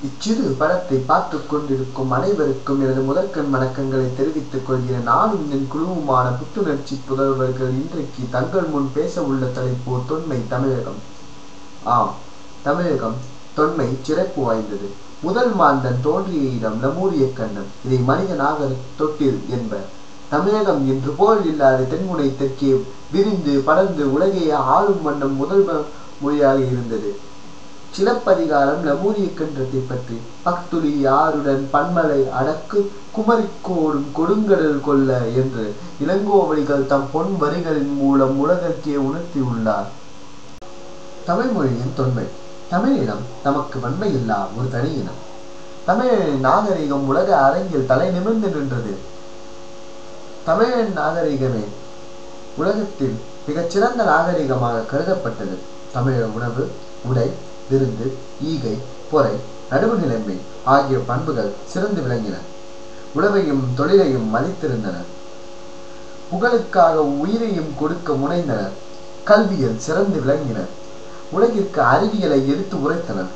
இச்சிறு படத்தை பார்த்து கொண்டிருக்கும் அனைவருக்கும் எனது முதற்கண் வணக்கங்களை தெரிவித்துக் கொள்கிறேன் நானும் என் குழுவுமான புத்துணர்ச்சி புதல்வர்கள் இன்றைக்கு தங்கள் முன் பேச உள்ள தலைப்பு தொன்மை தமிழகம் ஆம் தமிழகம் தொன்மை சிறப்பு வாய்ந்தது முதல் மாந்தன் தோன்றிய இடம் லமூரிய கண்டம் இதை மனித நாகர் தொட்டில் என்பர் தமிழகம் என்று போல் இல்லாத தென்முனை தெற்கே விரிந்து படர்ந்து உலகையே ஆளும் வண்ணம் முதல் மொழியாக இருந்தது சிலப்பதிகாரம் லமூரிய கன்றத்தை பற்றி பக்துளி யாருடன் பன்மலை அடக்கு குமரிக்கோடும் கொடுங்கடல் கொல்ல என்று இளங்கோவடிகள் தம் பொன் வரிகளின் மூலம் உலகற்கே உணர்த்தியுள்ளார் தமிழ் மொழியின் தொன்மை தமிழினம் நமக்கு வன்மையில்லா ஒரு தனி இனம் தமிழின் நாகரிகம் உலக அரங்கில் தலை நிமிர்ந்து நின்றது தமிழின் நாகரிகமே உலகத்தில் மிகச்சிறந்த நாகரிகமாக கருதப்பட்டது தமிழ உணவு உடை விருந்து ஈகை பொறை நடுவு நிலைமை ஆகிய பண்புகள் சிறந்து விளங்கின உழவையும் தொழிலையும் மதித்திருந்தனர் புகழுக்காக உயிரையும் கொடுக்க முனைந்தனர் கல்வியில் சிறந்து விளங்கினர் உலகிற்கு அறிவியலை எடுத்து உரைத்தனர்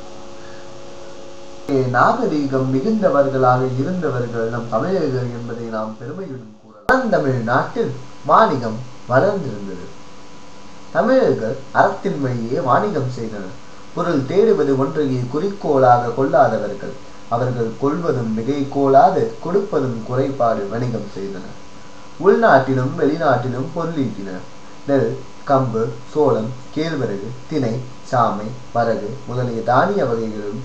நாகரீகம் மிகுந்தவர்களாக இருந்தவர்கள் நம் தமிழர்கள் என்பதை நாம் பெருமையுடன் கூறலாம் தமிழ் நாட்டில் வாணிகம் வளர்ந்திருந்தது தமிழர்கள் அறத்தின் வழியே வாணிகம் செய்தனர் பொருள் தேடுவது ஒன்றையே குறிக்கோளாக கொள்ளாதவர்கள் அவர்கள் கொள்வதும் மிகை கோளாது கொடுப்பதும் குறைபாடு வணிகம் செய்தனர் உள்நாட்டிலும் வெளிநாட்டிலும் பொருளீட்டினர் நெல் கம்பு சோளம் கேழ்வரகு திணை சாமை வரகு முதலிய தானிய வகைகளும்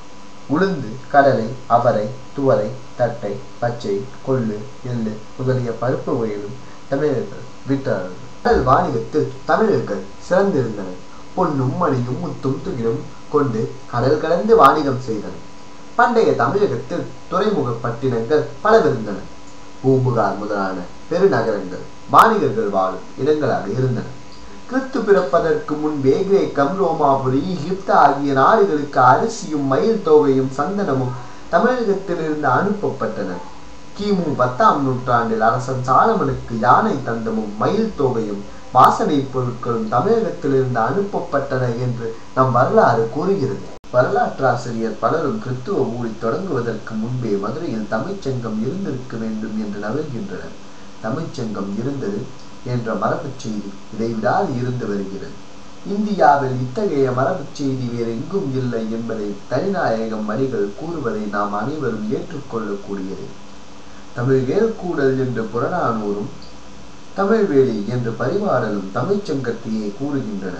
உளுந்து கடலை அவரை துவரை தட்டை பச்சை கொள்ளு எள்ளு முதலிய பருப்பு வகைகளும் தமிழர்கள் விற்றார்கள் கடல் வாணிகத்தில் தமிழர்கள் சிறந்திருந்தனர் பொன்னும் மணியும் முத்தும் துகிலும் கொண்டு கடல் கடந்து வாணிகம் செய்தனர் பண்டைய தமிழகத்தில் துறைமுக பட்டினங்கள் பலவிருந்தன பூம்புகார் முதலான பெருநகரங்கள் வாணிகர்கள் வாழும் இடங்களாக இருந்தன கிறிஸ்து பிறப்பதற்கு முன்பே கிரேக்கம் ரோமாபுரி எகிப்து ஆகிய நாடுகளுக்கு அரிசியும் மயில் தொகையும் சந்தனமும் தமிழகத்திலிருந்து அனுப்பப்பட்டன கிமு பத்தாம் நூற்றாண்டில் அரசன் சாலமனுக்கு யானை தந்தமும் மயில் தொகையும் வாசனை பொருட்களும் தமிழகத்திலிருந்து அனுப்பப்பட்டன என்று நம் வரலாறு கூறுகிறது வரலாற்றாசிரியர் பலரும் கிறித்துவ ஊழி தொடங்குவதற்கு முன்பே மதுரையில் தமிழ்ச்சங்கம் இருந்திருக்க வேண்டும் என்று நகர்கின்றனர் தமிழ்ச்சங்கம் இருந்தது என்ற மரபுச் செய்தி இடைவிடாது இருந்து வருகிறது இந்தியாவில் இத்தகைய மரபுச் செய்தி வேறு எங்கும் இல்லை என்பதை தனிநாயகம் மணிகள் கூறுவதை நாம் அனைவரும் ஏற்றுக்கொள்ளக்கூடியது தமிழ் வேல்கூடல் என்று புறநானூரும் தமிழ்வேலி என்று பரிபாடலும் தமிழ்ச்சங்கத்தையே கூறுகின்றன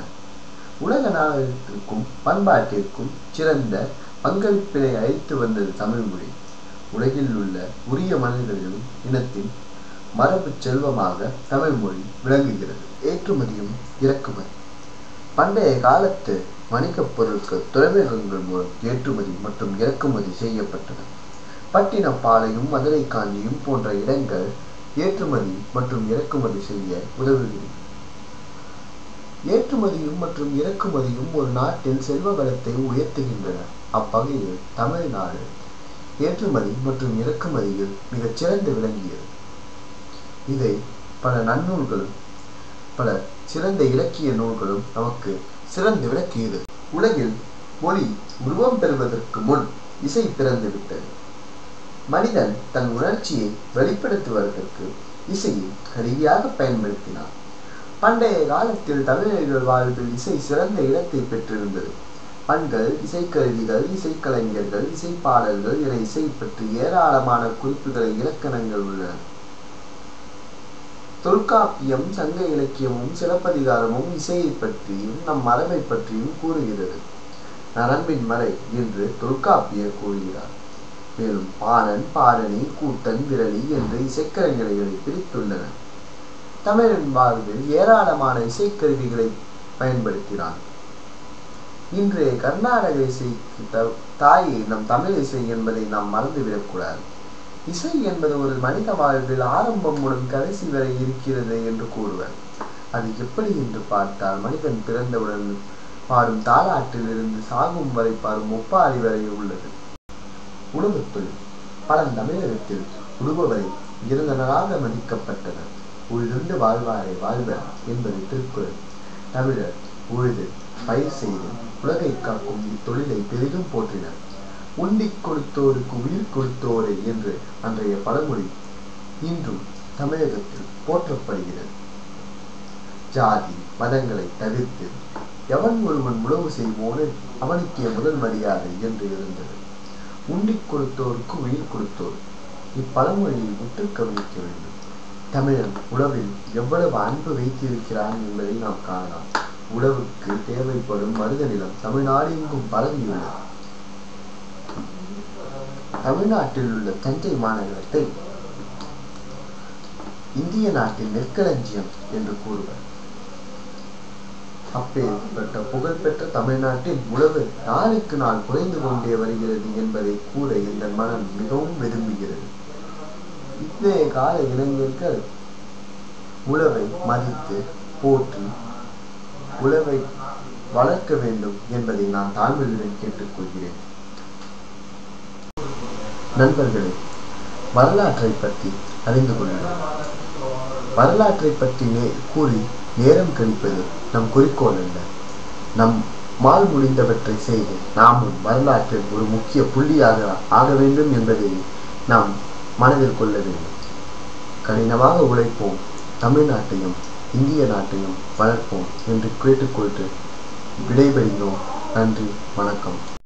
உலக நாகரிகத்திற்கும் பண்பாட்டிற்கும் சிறந்த பங்களிப்பினை அளித்து வந்தது தமிழ் மொழி உலகில் உள்ள உரிய மனிதர்களும் இனத்தின் மரபு செல்வமாக தமிழ் மொழி விளங்குகிறது ஏற்றுமதியும் இறக்குமதி பண்டைய காலத்து வணிகப் பொருட்கள் துறைமுகங்கள் மூலம் ஏற்றுமதி மற்றும் இறக்குமதி செய்யப்பட்டன பட்டினப்பாளையும் மதுரை காஞ்சியும் போன்ற இடங்கள் ஏற்றுமதி மற்றும் இறக்குமதி செய்ய உதவுகிறது ஏற்றுமதியும் மற்றும் இறக்குமதியும் ஒரு நாட்டின் செல்வ வளத்தை உயர்த்துகின்றன அப்பகையில் தமிழ்நாடு ஏற்றுமதி மற்றும் இறக்குமதியில் மிகச் சிறந்து விளங்கியது இதை பல நன்னூல்களும் பல சிறந்த இலக்கிய நூல்களும் நமக்கு சிறந்து விளக்கியது உலகில் மொழி உருவம் பெறுவதற்கு முன் இசை பிறந்து விட்டது மனிதன் தன் உணர்ச்சியை வெளிப்படுத்துவதற்கு இசையை கருவியாக பயன்படுத்தினான் பண்டைய காலத்தில் தமிழர்கள் வாழ்வில் இசை சிறந்த இடத்தை பெற்றிருந்தது பண்கள் இசைக்கருவிகள் இசைக்கலைஞர்கள் இசைப்பாடல்கள் என இசை பற்றி ஏராளமான குறிப்புகளை இலக்கணங்கள் உள்ளன தொல்காப்பியம் சங்க இலக்கியமும் சிலப்பதிகாரமும் இசையை பற்றியும் நம் மரபை பற்றியும் கூறுகிறது நரம்பின் மறை என்று தொல்காப்பியர் கூறுகிறார் மேலும் பாணன் பாடனி கூட்டன் விரலி என்று இசைக்கலைஞர்களை பிரித்துள்ளனர் தமிழின் வாழ்வில் ஏராளமான இசைக்கருவிகளை பயன்படுத்தினார் இன்றைய கர்நாடக இசைக்கு தாயை நம் தமிழ் இசை என்பதை நாம் மறந்துவிடக்கூடாது இசை என்பது ஒரு மனித வாழ்வில் ஆரம்பம் முதல் கடைசி வரை இருக்கிறது என்று கூறுவர் அது எப்படி என்று பார்த்தால் மனிதன் பிறந்தவுடன் பாடும் தாலாட்டில் இருந்து சாகும் வரை பாடும் ஒப்பாரி வரை உள்ளது உணவுத் தொழில் பழந்தமிழகத்தில் உழுபவரை விருந்தினராக மதிக்கப்பட்டனர் உழுதுண்டு வாழ்வாரை வாழ்வர் என்பது திருக்குறள் தமிழர் உழுது பயிர் செய்து உலகை காக்கும் இத்தொழிலை பெரிதும் போற்றினர் உண்டிக் கொடுத்தோருக்கு உயிர் கொடுத்தோரே என்று அன்றைய பழமொழி இன்றும் தமிழகத்தில் போற்றப்படுகிறது ஜாதி மதங்களை தவிர்த்து எவன் ஒருவன் உழவு செய்வோனு அவனுக்கே முதல் மரியாதை என்று இருந்தது உண்டிக் கொடுத்தோருக்கு உயிர் கொடுத்தோர் இப்பழமொழியை உற்று கவனிக்க வேண்டும் தமிழன் உழவில் எவ்வளவு அன்பு வைத்திருக்கிறான் என்பதை நாம் காணலாம் உழவுக்கு தேவைப்படும் மருத நிலம் தமிழ்நாடு எங்கும் பரவியுள்ளது தமிழ்நாட்டில் உள்ள தஞ்சை மாநகரத்தை இந்திய நாட்டின் நெற்களஞ்சியம் என்று கூறுவர் அப்பேற்பட்ட புகழ்பெற்ற தமிழ்நாட்டில் உழவு நாளுக்கு நாள் குறைந்து கொண்டே வருகிறது என்பதை கூற இந்த மனம் மிகவும் விரும்புகிறது இன்றைய கால இளைஞர்கள் உழவை மதித்து போற்றி உழவை வளர்க்க வேண்டும் என்பதை நான் தாழ்மையுடன் கேட்டுக்கொள்கிறேன் நண்பர்களே வரலாற்றை பற்றி அறிந்து கொள்ளுங்கள் வரலாற்றை பற்றி நே கூறி நேரம் கழிப்பது நம் குறிக்கோள் அல்ல நம் மால் முடிந்தவற்றை செய்து நாமும் வரலாற்றில் ஒரு முக்கிய புள்ளியாக ஆக வேண்டும் என்பதை நாம் மனதில் கொள்ள வேண்டும் கடினமாக உழைப்போம் தமிழ்நாட்டையும் இந்திய நாட்டையும் வளர்ப்போம் என்று கேட்டுக்கொண்டு விடைபெறுகிறோம் நன்றி வணக்கம்